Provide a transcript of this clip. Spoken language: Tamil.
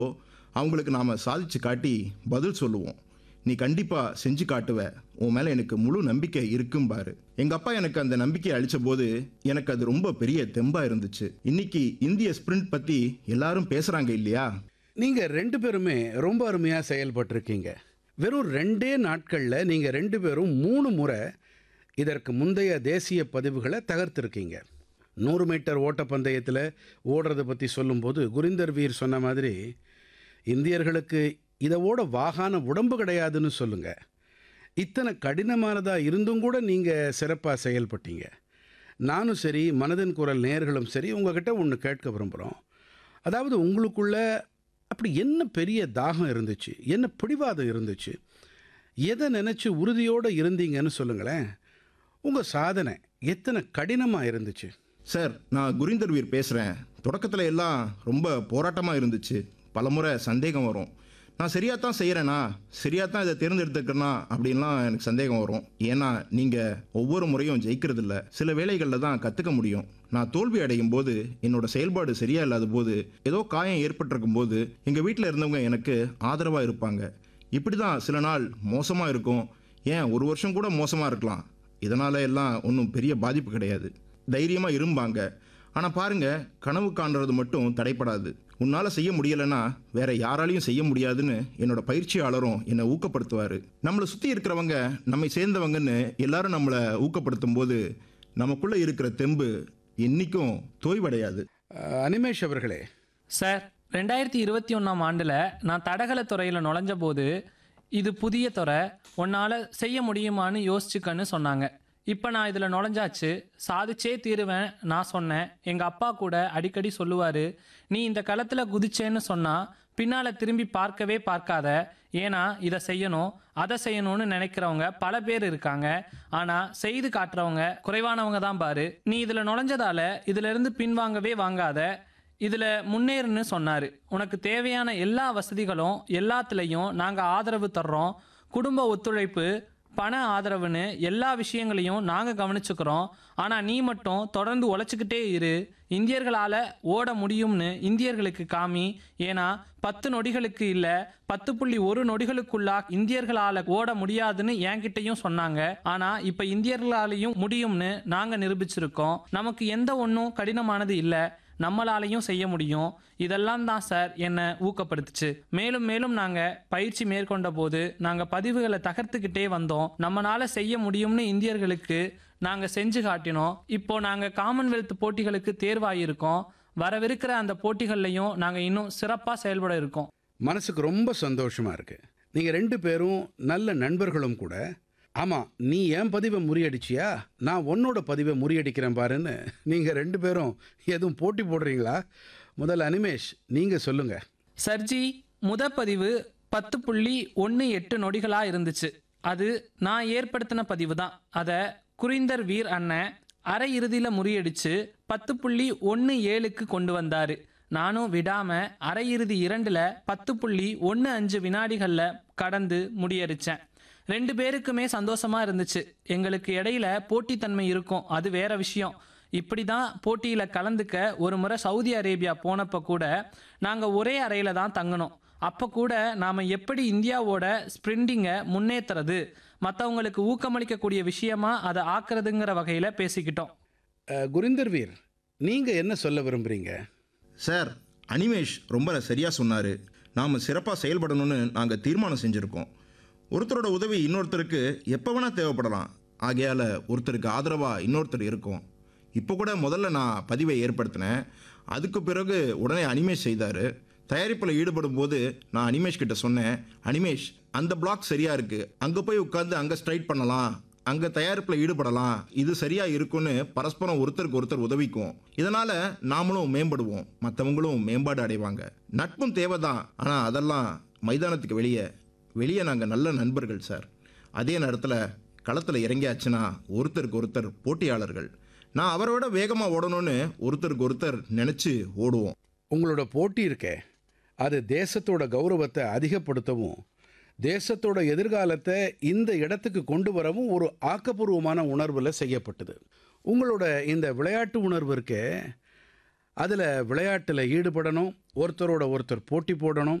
அவங்களுக்கு நாம சாதிச்சு காட்டி பதில் சொல்லுவோம் நீ கண்டிப்பா செஞ்சு காட்டுவ உன் மேல எனக்கு முழு நம்பிக்கை இருக்கும்பாரு எங்க அப்பா எனக்கு அந்த நம்பிக்கையை அளிச்ச போது எனக்கு அது ரொம்ப பெரிய தெம்பா இருந்துச்சு இன்னைக்கு இந்திய ஸ்பிரிண்ட் பத்தி எல்லாரும் பேசுறாங்க இல்லையா நீங்க ரெண்டு பேருமே ரொம்ப அருமையா செயல்பட்டிருக்கீங்க வெறும் ரெண்டே நாட்கள்ல நீங்க ரெண்டு பேரும் மூணு முறை இதற்கு முந்தைய தேசிய பதிவுகளை தகர்த்திருக்கீங்க நூறு மீட்டர் ஓட்டப்பந்தயத்தில் ஓடுறதை பற்றி சொல்லும்போது குரிந்தர் வீர் சொன்ன மாதிரி இந்தியர்களுக்கு இதை ஓட வாகான உடம்பு கிடையாதுன்னு சொல்லுங்க இத்தனை கடினமானதாக இருந்தும் கூட நீங்கள் சிறப்பாக செயல்பட்டீங்க நானும் சரி மனதின் குரல் நேயர்களும் சரி உங்ககிட்ட ஒன்று கேட்க விரும்புகிறோம் அதாவது உங்களுக்குள்ள அப்படி என்ன பெரிய தாகம் இருந்துச்சு என்ன பிடிவாதம் இருந்துச்சு எதை நினச்சி உறுதியோடு இருந்தீங்கன்னு சொல்லுங்களேன் உங்கள் சாதனை எத்தனை கடினமாக இருந்துச்சு சார் நான் குரிந்தர் வீர் பேசுகிறேன் தொடக்கத்தில் எல்லாம் ரொம்ப போராட்டமாக இருந்துச்சு பலமுறை சந்தேகம் வரும் நான் சரியாக தான் செய்கிறேனா சரியாக தான் இதை தேர்ந்தெடுத்துக்கிறேனா அப்படின்லாம் எனக்கு சந்தேகம் வரும் ஏன்னா நீங்கள் ஒவ்வொரு முறையும் ஜெயிக்கிறதில்ல சில வேலைகளில் தான் கற்றுக்க முடியும் நான் தோல்வி அடையும் போது என்னோட செயல்பாடு சரியா இல்லாத போது ஏதோ காயம் ஏற்பட்டிருக்கும் போது எங்கள் வீட்டில் இருந்தவங்க எனக்கு ஆதரவாக இருப்பாங்க இப்படி தான் சில நாள் மோசமாக இருக்கும் ஏன் ஒரு வருஷம் கூட மோசமாக இருக்கலாம் இதனால எல்லாம் ஒன்றும் பெரிய பாதிப்பு கிடையாது தைரியமாக இரும்பாங்க ஆனால் பாருங்க கனவு காண்றது மட்டும் தடைப்படாது உன்னால் செய்ய முடியலைன்னா வேற யாராலையும் செய்ய முடியாதுன்னு என்னோட பயிற்சியாளரும் என்னை ஊக்கப்படுத்துவார் நம்மளை சுற்றி இருக்கிறவங்க நம்மை சேர்ந்தவங்கன்னு எல்லாரும் நம்மளை ஊக்கப்படுத்தும் போது நமக்குள்ளே இருக்கிற தெம்பு என்னைக்கும் தோய்வடையாது அஹ், அனிமேஷ் அவர்களே சார் ரெண்டாயிரத்தி இருபத்தி ஒன்றாம் ஆண்டில் நான் தடகள துறையில் நுழைஞ்ச போது இது புதிய துறை உன்னால் செய்ய முடியுமான்னு யோசிச்சுக்கன்னு சொன்னாங்க இப்போ நான் இதில் நுழைஞ்சாச்சு சாதிச்சே தீருவேன் நான் சொன்னேன் எங்கள் அப்பா கூட அடிக்கடி சொல்லுவார் நீ இந்த களத்தில் குதிச்சேன்னு சொன்னால் பின்னால் திரும்பி பார்க்கவே பார்க்காத ஏன்னா இதை செய்யணும் அதை செய்யணும்னு நினைக்கிறவங்க பல பேர் இருக்காங்க ஆனால் செய்து காட்டுறவங்க குறைவானவங்க தான் பாரு நீ இதில் நுழைஞ்சதால இதிலிருந்து பின்வாங்கவே வாங்காத இதில் முன்னேறுன்னு சொன்னார் உனக்கு தேவையான எல்லா வசதிகளும் எல்லாத்துலேயும் நாங்கள் ஆதரவு தர்றோம் குடும்ப ஒத்துழைப்பு பண ஆதரவுன்னு எல்லா விஷயங்களையும் நாங்கள் கவனிச்சுக்கிறோம் ஆனால் நீ மட்டும் தொடர்ந்து உழைச்சிக்கிட்டே இரு இந்தியர்களால் ஓட முடியும்னு இந்தியர்களுக்கு காமி ஏன்னா பத்து நொடிகளுக்கு இல்லை பத்து புள்ளி ஒரு நொடிகளுக்குள்ளா இந்தியர்களால் ஓட முடியாதுன்னு என்கிட்டயும் சொன்னாங்க ஆனால் இப்போ இந்தியர்களாலையும் முடியும்னு நாங்கள் நிரூபிச்சிருக்கோம் நமக்கு எந்த ஒன்றும் கடினமானது இல்லை நம்மளாலையும் செய்ய முடியும் இதெல்லாம் தான் சார் என்னை ஊக்கப்படுத்துச்சு மேலும் மேலும் நாங்கள் பயிற்சி மேற்கொண்ட போது நாங்கள் பதிவுகளை தகர்த்துக்கிட்டே வந்தோம் நம்மளால செய்ய முடியும்னு இந்தியர்களுக்கு நாங்கள் செஞ்சு காட்டினோம் இப்போ நாங்கள் காமன்வெல்த் போட்டிகளுக்கு தேர்வாயிருக்கோம் வரவிருக்கிற அந்த போட்டிகள்லையும் நாங்கள் இன்னும் சிறப்பாக செயல்பட இருக்கோம் மனசுக்கு ரொம்ப சந்தோஷமா இருக்கு நீங்கள் ரெண்டு பேரும் நல்ல நண்பர்களும் கூட ஆமாம் நீ என் பதிவை முறியடிச்சியா நான் உன்னோட பதிவை முறியடிக்கிறேன் பாருன்னு நீங்கள் ரெண்டு பேரும் எதுவும் போட்டி போடுறீங்களா முதல்ல அனிமேஷ் நீங்கள் சொல்லுங்க சர்ஜி முத பதிவு பத்து புள்ளி ஒன்று எட்டு நொடிகளாக இருந்துச்சு அது நான் ஏற்படுத்தின பதிவு தான் அதை குறிந்தர் வீர் அண்ணன் அரை இறுதியில் முறியடிச்சு பத்து புள்ளி ஒன்று ஏழுக்கு கொண்டு வந்தார் நானும் விடாமல் அரை இறுதி இரண்டில் பத்து புள்ளி ஒன்று அஞ்சு வினாடிகளில் கடந்து முடியடிச்சேன் ரெண்டு பேருக்குமே சந்தோஷமா இருந்துச்சு எங்களுக்கு இடையில போட்டித்தன்மை இருக்கும் அது வேற விஷயம் இப்படி தான் போட்டியில் கலந்துக்க ஒரு முறை சவுதி அரேபியா போனப்போ கூட நாங்கள் ஒரே அறையில் தான் தங்கினோம் அப்போ கூட நாம் எப்படி இந்தியாவோட ஸ்ப்ரிண்டிங்கை முன்னேற்றுறது மற்றவங்களுக்கு ஊக்கமளிக்கக்கூடிய விஷயமா அதை ஆக்குறதுங்கிற வகையில் பேசிக்கிட்டோம் அஹ், குரிந்தர் வீர் நீங்கள் என்ன சொல்ல விரும்புகிறீங்க சார் அனிமேஷ் ரொம்ப சரியாக சொன்னார் நாம் சிறப்பாக செயல்படணும்னு நாங்கள் தீர்மானம் செஞ்சுருக்கோம் ஒருத்தரோட உதவி இன்னொருத்தருக்கு எப்போ வேணால் தேவைப்படலாம் ஆகையால் ஒருத்தருக்கு ஆதரவாக இன்னொருத்தர் இருக்கும் இப்போ கூட முதல்ல நான் பதிவை ஏற்படுத்தினேன் அதுக்கு பிறகு உடனே அனிமேஷ் செய்தார் தயாரிப்பில் ஈடுபடும் போது நான் அனிமேஷ் கிட்ட சொன்னேன் அனிமேஷ் அந்த பிளாக் சரியாக இருக்குது அங்கே போய் உட்காந்து அங்கே ஸ்ட்ரைட் பண்ணலாம் அங்கே தயாரிப்பில் ஈடுபடலாம் இது சரியா இருக்கும்னு பரஸ்பரம் ஒருத்தருக்கு ஒருத்தர் உதவிக்கும் இதனால நாமளும் மேம்படுவோம் மற்றவங்களும் மேம்பாடு அடைவாங்க நட்பும் தேவைதான் ஆனால் அதெல்லாம் மைதானத்துக்கு வெளியே வெளியே நாங்கள் நல்ல நண்பர்கள் சார் அதே நேரத்தில் களத்தில் இறங்கியாச்சுன்னா ஒருத்தருக்கு ஒருத்தர் போட்டியாளர்கள் நான் அவரோட வேகமாக ஓடணும்னு ஒருத்தருக்கு ஒருத்தர் நினச்சி ஓடுவோம் உங்களோட போட்டி இருக்கே அது தேசத்தோட கௌரவத்தை அதிகப்படுத்தவும் தேசத்தோட எதிர்காலத்தை இந்த இடத்துக்கு கொண்டு வரவும் ஒரு ஆக்கப்பூர்வமான உணர்வில் செய்யப்பட்டது உங்களோட இந்த விளையாட்டு உணர்வு இருக்கே அதில் விளையாட்டில் ஈடுபடணும் ஒருத்தரோட ஒருத்தர் போட்டி போடணும்